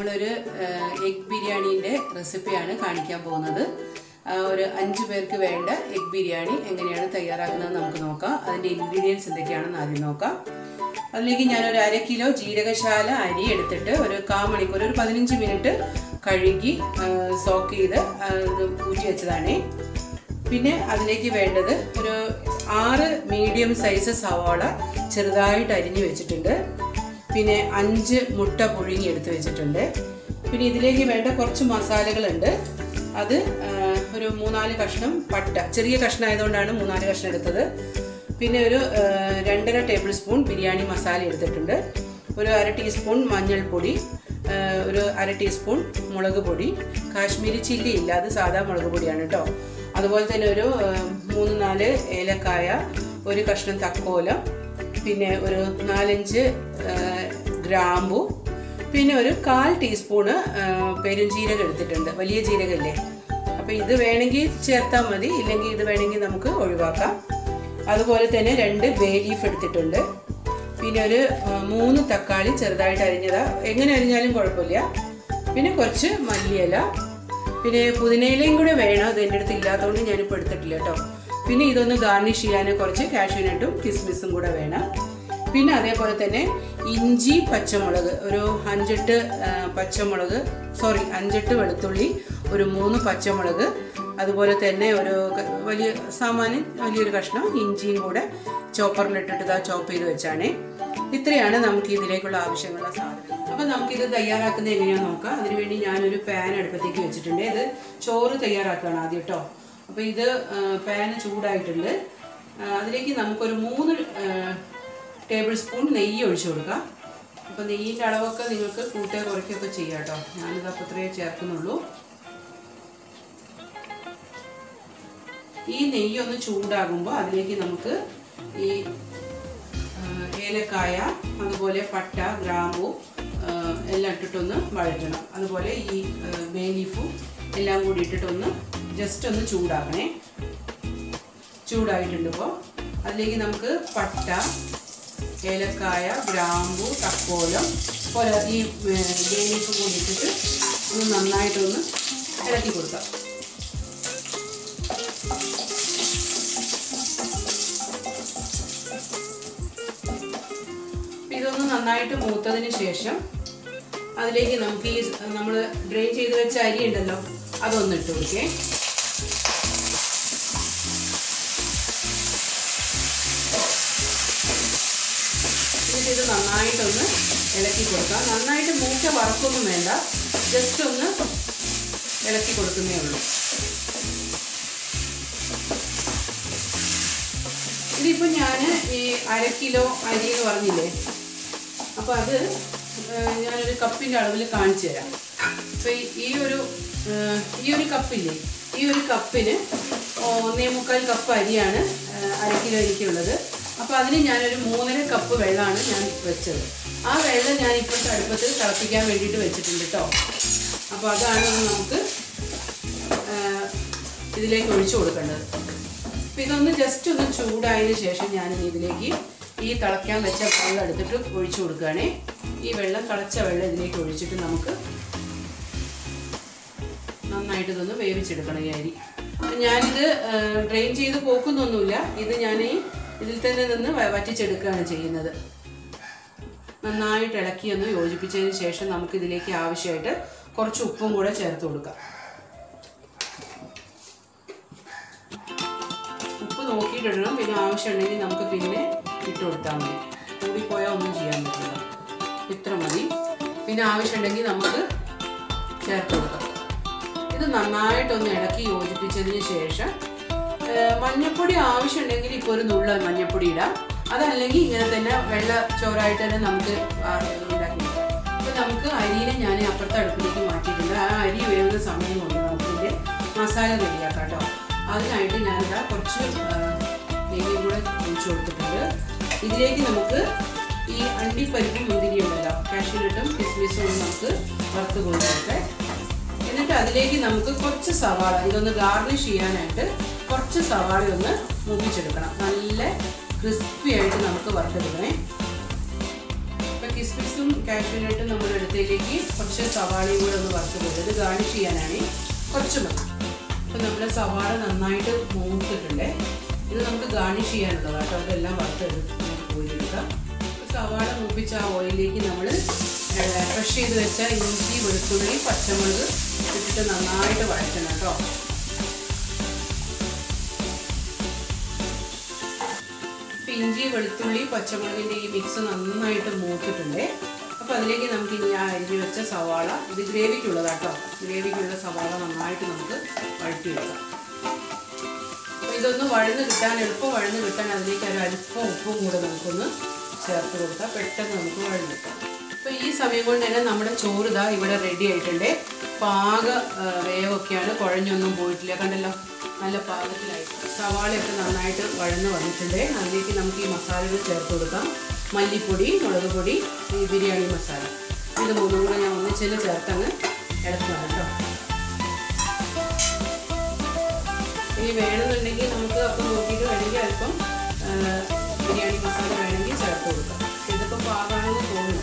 നമ്മളൊരു എഗ് ബിരിയാണീൻ്റെ റെസിപ്പിയാണ് കാണിക്കാൻ പോകുന്നത് ആ, ഒരു അഞ്ച് പേർക്ക് വേണ്ട എഗ് ബിരിയാണി എങ്ങനെയാണ് തയ്യാറാക്കുന്നത് നമുക്ക് നോക്കാം അതിൻ്റെ ഇൻഗ്രീഡിയൻസ് എന്തൊക്കെയാണെന്ന് ആദ്യം നോക്കാം അതിലേക്ക് ഞാനൊരു അര കിലോ ജീരകശാല അരി എടുത്തിട്ട് ഒരു കാ മണിക്കൂർ ഒരു പതിനഞ്ച് മിനിറ്റ് കഴുകി സോക്ക് ചെയ്ത് ആ, ഇത് ഊറ്റി വെച്ചതാണേ പിന്നെ അതിലേക്ക് വേണ്ടത് ഒരു ആറ് മീഡിയം സൈസ് സവാള ചെറുതായിട്ട് അരിഞ്ഞു വെച്ചിട്ടുണ്ട് പിന്നെ അഞ്ച് മുട്ട പുഴുങ്ങി എടുത്ത് വെച്ചിട്ടുണ്ട് പിന്നെ ഇതിലേക്ക് വേണ്ട കുറച്ച് മസാലകളുണ്ട് അത് ആ, ഒരു മൂന്നാല് കഷ്ണം പട്ട ചെറിയ കഷ്ണം ആയതുകൊണ്ടാണ് മൂന്നാല് കഷ്ണം എടുത്തത് പിന്നെ ഒരു ആ, രണ്ടര ടേബിൾ സ്പൂൺ ബിരിയാണി മസാല എടുത്തിട്ടുണ്ട് ഒരു അര ടീസ്പൂൺ മഞ്ഞൾപ്പൊടി ആ, ഒരു അര ടീസ്പൂൺ മുളക് പൊടി കാശ്മീരി ചില്ലി ഇല്ല അത് സാധാ മുളക് പൊടിയാണ് കേട്ടോ അതുപോലെ തന്നെ ഒരു ആ, മൂന്ന് നാല് ഏലക്കായ ഒരു കഷ്ണം തക്കോലം പിന്നെ ഒരു നാലഞ്ച് ആ, ഗ്രാമ്പു പിന്നെ ഒരു കാൽ ടീസ്പൂണ് ആ, പെരുംജീരകം എടുത്തിട്ടുണ്ട് വലിയ ജീരകല്ലേ അപ്പോൾ ഇത് വേണമെങ്കിൽ ചേർത്താൽ മതി ഇല്ലെങ്കിൽ ഇത് വേണമെങ്കിൽ നമുക്ക് ഒഴിവാക്കാം അതുപോലെ തന്നെ രണ്ട് ബേ ലീഫ് എടുത്തിട്ടുണ്ട് പിന്നെ ഒരു ആ, മൂന്ന് തക്കാളി ചെറുതായിട്ട് അരിഞ്ഞതാ എങ്ങനെ അരിഞ്ഞാലും കുഴപ്പമില്ല പിന്നെ കുറച്ച് മല്ലിയില പിന്നെ പുതിനയിലയും കൂടെ വേണം അത് എൻ്റെ അടുത്ത് ഇല്ലാത്തതുകൊണ്ട് ഞാനിപ്പോൾ എടുത്തിട്ടില്ല കേട്ടോ പിന്നെ ഇതൊന്ന് ഗാർണിഷ് ചെയ്യാൻ കുറച്ച് കാഷ്യൂനട്ടും കിസ്മിസും കൂടെ വേണം പിന്നെ അതേപോലെ തന്നെ ഇഞ്ചി പച്ചമുളക് ഒരു അഞ്ചെട്ട് ആ, പച്ചമുളക് സോറി അഞ്ചെട്ട് വെളുത്തുള്ളി ഒരു മൂന്ന് പച്ചമുളക് അതുപോലെ തന്നെ ഒരു ക- വലിയ സാമാന്യം വലിയൊരു കഷ്ണം ഇഞ്ചിയും കൂടെ ചോപ്പറിലിട്ടിട്ട് ഇതാ ചോപ്പ് ചെയ്ത് വെച്ചാണേ ഇത്രയാണ് നമുക്ക് ഇതിലേക്കുള്ള ആവശ്യമുള്ള സാധനം അപ്പം നമുക്കിത് തയ്യാറാക്കുന്നത് എങ്ങനെയാണെന്ന് നോക്കാം അതിനുവേണ്ടി ഞാനൊരു പാൻ അടുപ്പത്തേക്ക് വെച്ചിട്ടുണ്ട് ഇത് ചോറ് തയ്യാറാക്കുകയാണ് ആദ്യം കേട്ടോ അപ്പോൾ ഇത് പാൻ ചൂടായിട്ടുണ്ട് ആ, അതിലേക്ക് നമുക്കൊരു മൂന്ന് ടേബിൾ സ്പൂൺ നെയ്യ് ഒഴിച്ചു കൊടുക്കാം അപ്പോൾ നെയ്യിൻ്റെ അളവൊക്കെ നിങ്ങൾക്ക് കൂട്ടുക കുറയ്ക്കുകയൊക്കെ ചെയ്യാം കേട്ടോ ഞാനിത് അപ്പോൾ ഇത്രയേ ചേർക്കുന്നുള്ളൂ ഈ നെയ്യ് ഒന്ന് ചൂടാകുമ്പോൾ അതിലേക്ക് നമുക്ക് ഈ ആ, ഏലക്കായ അതുപോലെ പട്ട ഗ്രാമ്പു ആ, എല്ലാം ഇട്ടിട്ടൊന്ന് വഴറ്റണം അതുപോലെ ഈ ബേ ലീഫും എല്ലാം കൂടി ഇട്ടിട്ടൊന്ന് ജസ്റ്റ് ഒന്ന് ചൂടാക്കണേ ചൂടായിട്ടുണ്ട് ഇപ്പോൾ അതിലേക്ക് നമുക്ക് പട്ട ഏലക്കായ ഗ്രാമ്പു തക്കോലം പോലെ ഈ ബേ ലീഫും കൂടി ഇട്ടിട്ട് ഒന്ന് നന്നായിട്ടൊന്ന് ഇളക്കി കൊടുക്കാം ഇതൊന്ന് നന്നായിട്ട് മൂത്തതിന് ശേഷം അതിലേക്ക് നമുക്ക് ഈ നമ്മൾ ഡ്രെയിൻ ചെയ്ത് വെച്ച അരി ഉണ്ടല്ലോ അതൊന്ന് ഇട്ട് കൊടുക്കേ എന്നിട്ട് ഇത് നന്നായിട്ടൊന്ന് ഇളക്കി കൊടുക്കാം നന്നായിട്ട് മൂക്ക വറക്കൊന്നും വേണ്ട ജസ്റ്റ് ഒന്ന് ഇളക്കി കൊടുക്കുന്നേ ഉള്ളൂ ഇതിപ്പോൾ ഞാൻ ഈ അര കിലോ അരി എന്ന് പറഞ്ഞില്ലേ അപ്പോൾ അത് ഏഹ്, ഞാനൊരു കപ്പിൻ്റെ അളവിൽ കാണിച്ചു തരാം അപ്പോൾ ഈ ഒരു ഏഹ്, ഈ ഒരു കപ്പില്ലേ ഈ ഒരു കപ്പിന് ഒന്നേ മുക്കാൽ കപ്പ് അരിയാണ് ഏഹ്, അര കിലോ അരിക്കുള്ളത് അപ്പോൾ അതിന് ഞാനൊരു മൂന്നര കപ്പ് വെള്ളമാണ് ഞാൻ വെച്ചത് ആ വെള്ളം ഞാൻ ഇപ്പോഴത്തെ അടുപ്പത്ത് തിളപ്പിക്കാൻ വേണ്ടിയിട്ട് വെച്ചിട്ടുണ്ട് കേട്ടോ അപ്പോൾ അതാണ് നമുക്ക് ഏഹ്, ഇതിലേക്ക് ഒഴിച്ചു കൊടുക്കേണ്ടത് അപ്പം ഇതൊന്ന് ജസ്റ്റ് ഒന്ന് ചൂടായതിനു ശേഷം ഞാൻ ഇതിലേക്ക് ഈ തിളയ്ക്കാൻ വെച്ച വെള്ളം എടുത്തിട്ട് ഒഴിച്ചു കൊടുക്കുകയാണേ ഈ വെള്ളം തിളച്ച വെള്ളം ഇതിലേക്ക് ഒഴിച്ചിട്ട് നമുക്ക് നന്നായിട്ട് ഇതൊന്ന് വേവിച്ചെടുക്കണം ഈ അരി അപ്പം ഞാനിത് ഡ്രെയിൻ ചെയ്ത് പോക്കുന്നൊന്നുമില്ല ഇത് ഞാൻ ഈ ഇതിൽ തന്നെ നിന്ന് വ- വറ്റിച്ചെടുക്കുകയാണ് ചെയ്യുന്നത് നന്നായിട്ട് ഇളക്കി ഒന്ന് യോജിപ്പിച്ചതിന് ശേഷം നമുക്ക് ഇതിലേക്ക് ആവശ്യമായിട്ട് കുറച്ച് ഉപ്പും കൂടെ ചേർത്ത് കൊടുക്കാം ഉപ്പ് നോക്കിയിട്ടിടണം പിന്നെ ആവശ്യമുണ്ടെങ്കിൽ നമുക്ക് പിന്നെ ഇട്ട് കൊടുത്താൽ മതി കൂടിപ്പോയാൽ ഒന്നും ചെയ്യാൻ പറ്റില്ല ഇത്ര മതി പിന്നെ ആവശ്യമുണ്ടെങ്കിൽ നമുക്ക് ചേർത്ത് കൊടുക്കാം ഇത് നന്നായിട്ടൊന്ന് ഇളക്കി യോജിപ്പിച്ചതിന് ശേഷം ഏർ, മഞ്ഞപ്പൊടി ആവശ്യമുണ്ടെങ്കിൽ ഇപ്പോൾ ഒരു നുള്ള മഞ്ഞപ്പൊടി ഇടാം അതല്ലെങ്കിൽ ഇങ്ങനെ തന്നെ വെള്ള ചോറായിട്ട് തന്നെ നമുക്ക് ആ- ഉണ്ടാക്കി അപ്പോൾ നമുക്ക് അരിനെ ഞാൻ അപ്പുറത്തെ അടുപ്പിലേക്ക് മാറ്റിയിട്ടുണ്ട് ആ അരി വേവുന്ന സമയം കൊണ്ട് നമുക്കിതിൻ്റെ മസാല റെഡിയാക്കാം കേട്ടോ അതിനായിട്ട് ഞാനിതാ കുറച്ച് ആ, നെയ്യും കൂടെ ഒഴിച്ചു കൊടുത്തിട്ടുണ്ട് ഇതിലേക്ക് നമുക്ക് ഈ അണ്ടിപ്പരിപ്പും മുന്തിരി ഉണ്ടല്ലോ കാഷ്യൂനട്ടും കിസ്മിസും നമുക്ക് വറുത്ത് കൊണ്ടുവരട്ടെ എന്നിട്ട് അതിലേക്ക് നമുക്ക് കുറച്ച് സവാള ഇതൊന്ന് ഗാർണിഷ് ചെയ്യാനായിട്ട് കുറച്ച് സവാള ഒന്ന് മൂപ്പിച്ചെടുക്കണം നല്ല ക്രിസ്പി ആയിട്ട് നമുക്ക് വറുത്തെടുക്കണേ ഇപ്പം കിസ്മിസും കാഷ്യൂനട്ടും നമ്മൾ എടുത്തതിലേക്ക് കുറച്ച് സവാളയും കൂടെ ഒന്ന് വറുത്ത് പോയി ഇത് ഗാർണിഷ് ചെയ്യാനാണ് കുറച്ച് മതി അപ്പം നമ്മുടെ സവാള നന്നായിട്ട് മൂത്തിട്ടുണ്ട് ഇത് നമുക്ക് ഗാർണിഷ് ചെയ്യാനുള്ളത് കേട്ടോ അതെല്ലാം വറുത്തെടുത്ത് കോരിയെടുക്കാം സവാള മൂപ്പിച്ച ആ ഓയിലിലേക്ക് നമ്മൾ ഫ്രഷ് ചെയ്ത് വെച്ച ഇഞ്ചി വെളുത്തുള്ളി പച്ചമുളക് ഇട്ടിട്ട് നന്നായിട്ട് വഴറ്റണം കേട്ടോ ഇപ്പം ഇഞ്ചി വെളുത്തുള്ളി പച്ചമുളകിൻ്റെ ഈ മിക്സ് നന്നായിട്ട് മൂത്തിട്ടുണ്ട് അപ്പോൾ അതിലേക്ക് നമുക്ക് ഇനി ആ അരിഞ്ഞ് വെച്ച സവാള ഇത് ഗ്രേവിക്കുള്ളതാട്ടോ ഗ്രേവിക്കുള്ള സവാള നന്നായിട്ട് നമുക്ക് വഴറ്റിയെടുക്കാം അപ്പോൾ ഇതൊന്ന് വഴന്ന് കിട്ടാൻ എളുപ്പം വഴന്ന് കിട്ടാൻ അതിലേക്ക് ഒരു അല്പം ഉപ്പും കൂടെ നമുക്കൊന്ന് ചേർത്ത് കൊടുത്താൽ പെട്ടെന്ന് നമുക്ക് വഴന്ന് കിട്ടാം അപ്പോൾ ഈ സമയം കൊണ്ട് തന്നെ നമ്മുടെ ചോറ് ഇതാ ഇവിടെ റെഡി ആയിട്ടുണ്ട് പാക ആ, വേവൊക്കെയാണ് കുഴഞ്ഞൊന്നും പോയിട്ടില്ല കണ്ടല്ലോ നല്ല പാകത്തിലായി സവാളയൊക്കെ നന്നായിട്ട് വഴന്ന് വന്നിട്ടുണ്ട് അതിലേക്ക് നമുക്ക് ഈ മസാലകൾ ചേർത്ത് കൊടുക്കാം മല്ലിപ്പൊടി മുളക് പൊടി ഈ ബിരിയാണി മസാല ഇത് മൂന്നും കൂടെ ഞാൻ ഒന്നിച്ചിൽ ചേർത്തങ്ങ് ഇളക്കണം കേട്ടോ ഇനി വേണമെന്നുണ്ടെങ്കിൽ നമുക്ക് അപ്പം നോക്കിയിട്ട് വേണമെങ്കിൽ അല്പം ആ, ബിരിയാണി മസാല വേണമെങ്കിൽ ചേർത്ത് കൊടുക്കാം ഇതിപ്പോൾ പാകമാണെന്ന് തോന്നുന്നു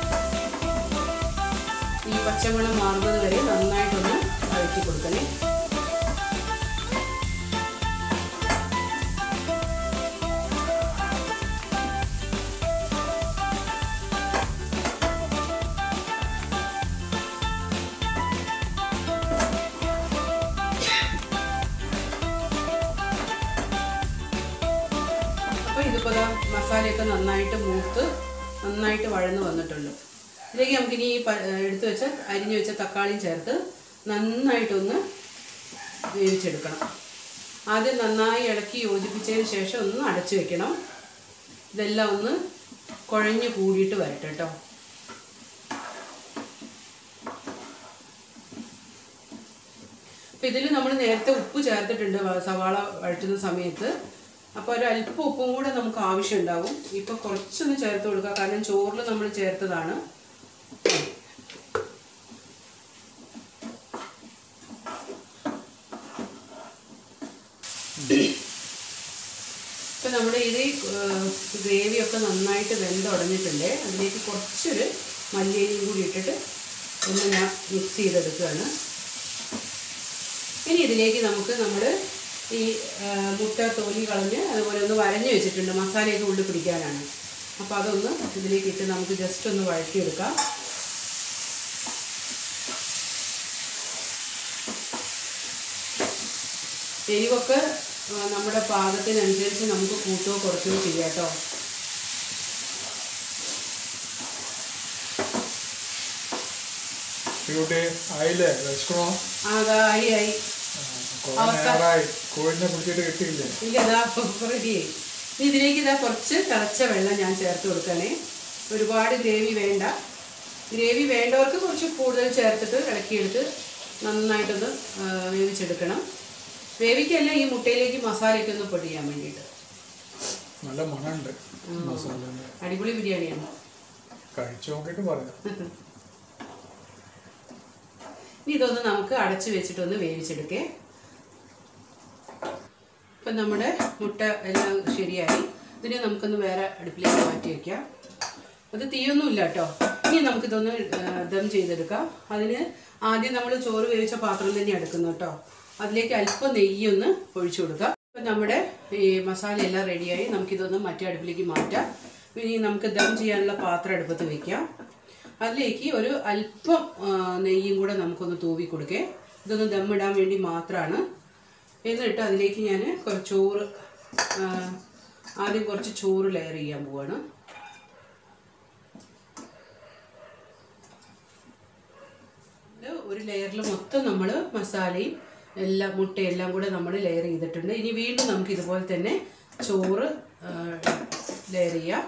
ഈ പച്ചമണം മാറുന്നത് വരെ നന്നായിട്ടൊന്ന് വഴറ്റി കൊടുക്കണേ അപ്പോൾ ഇതിപ്പോൾ ദാ മസാലയൊക്കെ നന്നായിട്ട് മൂത്ത് നന്നായിട്ട് വഴന്ന് വന്നിട്ടുണ്ട് ഇതിലേക്ക് നമുക്കിനി ഈ പ- എടുത്ത് വെച്ച അരിഞ്ഞു വെച്ച തക്കാളിയും ചേർത്ത് നന്നായിട്ടൊന്ന് വേവിച്ചെടുക്കണം ആദ്യം നന്നായി ഇളക്കി യോജിപ്പിച്ചതിന് ശേഷം ഒന്ന് അടച്ചു വെക്കണം ഇതെല്ലാം ഒന്ന് കുഴഞ്ഞു കൂടിയിട്ട് വരട്ടെ കേട്ടോ അപ്പം ഇതിൽ നമ്മൾ നേരത്തെ ഉപ്പ് ചേർത്തിട്ടുണ്ട് വ- സവാള വഴറ്റുന്ന സമയത്ത് അപ്പോൾ ഒരു അല്പം ഉപ്പും കൂടെ നമുക്ക് ആവശ്യമുണ്ടാവും ഇപ്പോൾ കുറച്ചൊന്ന് ചേർത്ത് കൊടുക്കുക കാരണം ചോറിൽ നമ്മൾ ചേർത്തതാണ് ഇപ്പം നമ്മുടെ ഇത് ഗ്രേവിയൊക്കെ നന്നായിട്ട് വെന്തുടഞ്ഞിട്ടുണ്ട് അതിലേക്ക് കുറച്ചൊരു മല്ലിയിലും കൂടി ഇട്ടിട്ട് ഒന്ന് ഞാൻ മിക്സ് ചെയ്തെടുക്കുകയാണ് ഇനി ഇതിലേക്ക് നമുക്ക് നമ്മൾ ഈ ആ, മുട്ട തോലി കളഞ്ഞ് അതുപോലെ ഒന്ന് വരഞ്ഞ് വെച്ചിട്ടുണ്ട് മസാലയൊക്കെ ഉള്ളിൽ പിടിക്കാനാണ് അപ്പോൾ അതൊന്ന് ഇതിലേക്ക് ഇട്ട് നമുക്ക് ജസ്റ്റ് ഒന്ന് വഴറ്റിയെടുക്കാം എരിവൊക്കെ ആ, നമ്മുടെ പാകത്തിനനുസരിച്ച് നമുക്ക് കൂട്ടുകയോ കുറയ്ക്കുകയോ ചെയ്യാം കേട്ടോ ഇവിടെ ആയില്ലേ വിശക്കണോ അതായി ആയി കുറെ നേരമായി കോഴിനെ പിടിച്ചിട്ട് കിട്ടിയില്ലേ ഇല്ല ഇതാ റെഡിയായി ഇനി ഇതിലേക്ക് ഇതാ കുറച്ച് തിളച്ച വെള്ളം ഞാൻ ചേർത്ത് കൊടുക്കണേ ഒരുപാട് ഗ്രേവി വേണ്ട ഗ്രേവി വേണ്ടവർക്ക് കുറച്ച് കൂടുതൽ ചേർത്തിട്ട് ഇളക്കിയെടുത്ത് നന്നായിട്ടൊന്ന് ആ, വേവിച്ചെടുക്കണം വേവിക്കല്ല ഈ മുട്ടയിലേക്ക് മസാലയൊക്കെ ഒന്ന് പൊടിയാൻ വേണ്ടിയിട്ട് നല്ല മണമുണ്ട് മസാല അടിപൊളി ബിരിയാണിയാണ് കഴിച്ചു നോക്കിയിട്ട് പറയാം ഇനി ഇതൊന്ന് നമുക്ക് അടച്ചു വെച്ചിട്ടൊന്ന് വേവിച്ചെടുക്കേ ഇപ്പം നമ്മുടെ മുട്ട എല്ലാം ശരിയായി ഇതിനെ നമുക്കൊന്ന് വേറെ അടുപ്പിലേക്ക് മാറ്റി വയ്ക്കാം അത് തീയൊന്നുമില്ല കേട്ടോ ഇനി നമുക്കിതൊന്ന് ആ, ദം ചെയ്തെടുക്കാം അതിന് ആദ്യം നമ്മൾ ചോറ് വേവിച്ച പാത്രം തന്നെ എടുക്കുന്നു കേട്ടോ അതിലേക്ക് അല്പം നെയ്യൊന്ന് ഒഴിച്ചു കൊടുക്കാം അപ്പം നമ്മുടെ ഈ മസാല എല്ലാം റെഡിയായി നമുക്കിതൊന്ന് മറ്റേ അടുപ്പിലേക്ക് മാറ്റാം ഇനി നമുക്ക് ദം ചെയ്യാനുള്ള പാത്രം അടുപ്പത്ത് വെക്കാം അതിലേക്ക് ഒരു അല്പം ആ, നെയ്യും കൂടെ നമുക്കൊന്ന് തൂവി കൊടുക്കേ ഇതൊന്ന് ദമ്മിടാൻ വേണ്ടി മാത്രമാണ് എന്നിട്ട് അതിലേക്ക് ഞാൻ കുറച്ച് ചോറ് ആ, ആദ്യം കുറച്ച് ചോറ് ലെയർ ചെയ്യാൻ പോവാണ് ഇത് ഒരു ലെയറിൽ മൊത്തം നമ്മൾ മസാലയും എല്ലാം മുട്ടയെല്ലാം കൂടെ നമ്മൾ ലെയർ ചെയ്തിട്ടുണ്ട് ഇനി വീണ്ടും നമുക്ക് ഇതുപോലെ തന്നെ ചോറ് ലെയർ ചെയ്യാം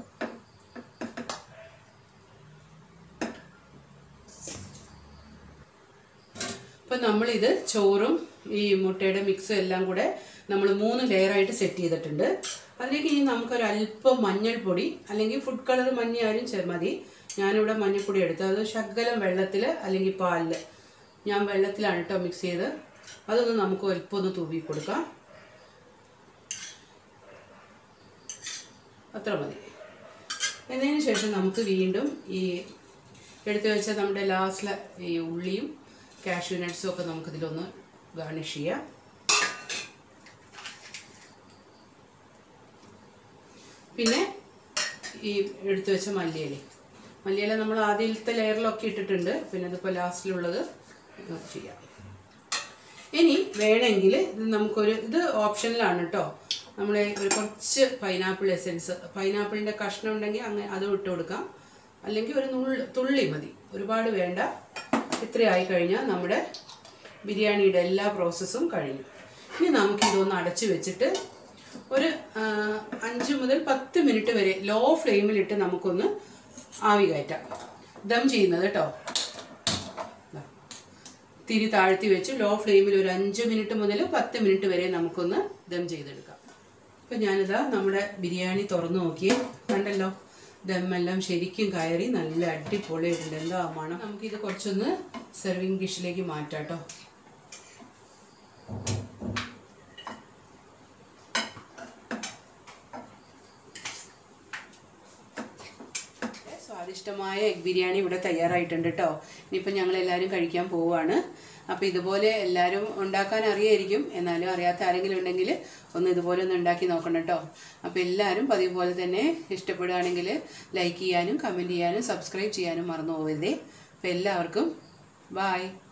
അപ്പം നമ്മളിത് ചോറും ഈ മുട്ടയുടെ മിക്സും എല്ലാം കൂടെ നമ്മൾ മൂന്ന് ലെയറായിട്ട് സെറ്റ് ചെയ്തിട്ടുണ്ട് അതിലേക്ക് ഇനി നമുക്കൊരു അല്പം മഞ്ഞൾപ്പൊടി അല്ലെങ്കിൽ ഫുഡ് കളർ മഞ്ഞയായാലും ചെ- മതി ഞാനിവിടെ മഞ്ഞൾപ്പൊടി എടുത്തു അത് ശകലം വെള്ളത്തിൽ അല്ലെങ്കിൽ പാലിൽ ഞാൻ വെള്ളത്തിലാണ് കേട്ടോ മിക്സ് ചെയ്ത് അതൊന്ന് നമുക്ക് അല്പം ഒന്ന് തൂവി കൊടുക്കാം അത്ര മതി എന്നതിന് ശേഷം നമുക്ക് വീണ്ടും ഈ എടുത്തു വെച്ച നമ്മുടെ ലാസ്റ്റിലെ ഈ ഉള്ളിയും കാഷ്യൂ നട്ട്സും ഒക്കെ നമുക്കിതിലൊന്ന് ഗാർണിഷ് ചെയ്യാം പിന്നെ ഈ എടുത്തു വെച്ച മല്ലിയില മല്ലിയില നമ്മൾ ആദ്യത്തെ ലെയറിലൊക്കെ ഇട്ടിട്ടുണ്ട് പിന്നെ ഇതിപ്പോൾ ലാസ്റ്റിലുള്ളത് ചെയ്യാം ഇനി വേണമെങ്കിൽ ഇത് നമുക്കൊരു ഇത് ഓപ്ഷനിലാണ് കേട്ടോ നമ്മൾ ഒരു കുറച്ച് പൈനാപ്പിൾ എസെൻസ് പൈനാപ്പിളിൻ്റെ കഷ്ണം ഉണ്ടെങ്കിൽ അങ്ങനെ അതും ഇട്ട് കൊടുക്കാം അല്ലെങ്കിൽ ഒരു നുള്ളി തുള്ളി മതി ഒരുപാട് വേണ്ട ഇത്രയായി കഴിഞ്ഞാൽ നമ്മുടെ ബിരിയാണിയുടെ എല്ലാ പ്രോസസ്സും കഴിഞ്ഞു ഇനി നമുക്കിതൊന്ന് അടച്ചു വെച്ചിട്ട് ഒരു ആ, അഞ്ച് മുതൽ പത്ത് മിനിറ്റ് വരെ ലോ ഫ്ലെയിമിലിട്ട് നമുക്കൊന്ന് ആവി കയറ്റാം ദം ചെയ്യുന്നത് കേട്ടോ ദാ. തിരി താഴ്ത്തി വെച്ച് ലോ ഫ്ലെയിമിൽ ഒരു അഞ്ച് മിനിറ്റ് മുതൽ പത്ത് മിനിറ്റ് വരെ നമുക്കൊന്ന് ദം ചെയ്തെടുക്കാം അപ്പം ഞാനിതാ നമ്മുടെ ബിരിയാണി തുറന്നു നോക്കിയേ കണ്ടല്ലോ ദമ്മെല്ലാം ശരിക്കും കയറി നല്ല അടിപൊളിയായിട്ടുണ്ട് എന്താ മണം നമുക്കിത് കുറച്ചൊന്ന് സെർവിങ് ഡിഷിലേക്ക് മാറ്റാം കേട്ടോ സ്വാദിഷ്ടമായ എഗ് ബിരിയാണി ഇവിടെ തയ്യാറായിട്ടുണ്ട് കേട്ടോ ഇനിയിപ്പോൾ ഞങ്ങൾ എല്ലാവരും കഴിക്കാൻ പോവുകയാണ് അപ്പോൾ ഇതുപോലെ എല്ലാവരും ഉണ്ടാക്കാൻ അറിയായിരിക്കും എന്നാലും അറിയാത്ത ആരെങ്കിലും ഉണ്ടെങ്കിൽ ഒന്ന് ഇതുപോലെ ഒന്ന് ഉണ്ടാക്കി നോക്കണം കേട്ടോ അപ്പോൾ എല്ലാവരും പതിവ് പോലെ തന്നെ ഇഷ്ടപ്പെടുകയാണെങ്കിൽ ലൈക്ക് ചെയ്യാനും കമൻറ്റ് ചെയ്യാനും സബ്സ്ക്രൈബ് ചെയ്യാനും മറന്നു പോകരുതേ അപ്പോൾ എല്ലാവർക്കും ബായ്